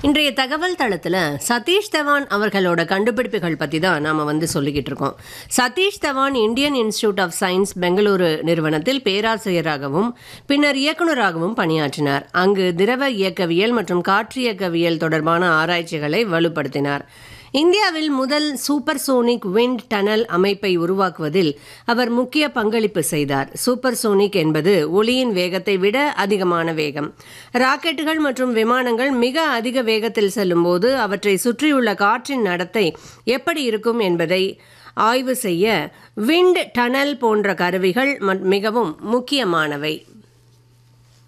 இன்றைய தகவல் தளத்தில் சதீஷ் தவான் அவர்களோட கண்டுபிடிப்புகள் பற்றி தான் நாம் வந்து சொல்லிக்கிட்டு இருக்கோம் Satish Dhawan Indian institute of science Bengaluru நிறுவனத்தில் பேராசிரியராகவும் பின்னர் இயக்குநராகவும் பணியாற்றினார் அங்கு திரவ இயக்கவியல் மற்றும் காற்று இயக்கவியல் தொடர்பான ஆராய்ச்சிகளை வலுப்படுத்தினார் இந்தியாவில் முதல் சூப்பர் சோனிக் விண்ட் டனல் அமைப்பை உருவாக்குவதில் அவர் முக்கிய பங்களிப்பு செய்தார் சூப்பர் சோனிக் என்பது ஒளியின் வேகத்தை விட அதிகமான வேகம் ராக்கெட்டுகள் மற்றும் விமானங்கள் மிக அதிக வேகத்தில் செல்லும்போது அவற்றை சுற்றியுள்ள காற்றின் நடத்தை எப்படி இருக்கும் என்பதை ஆய்வு செய்ய விண்ட் டனல் போன்ற கருவிகள் ம- மிகவும் முக்கியமானவை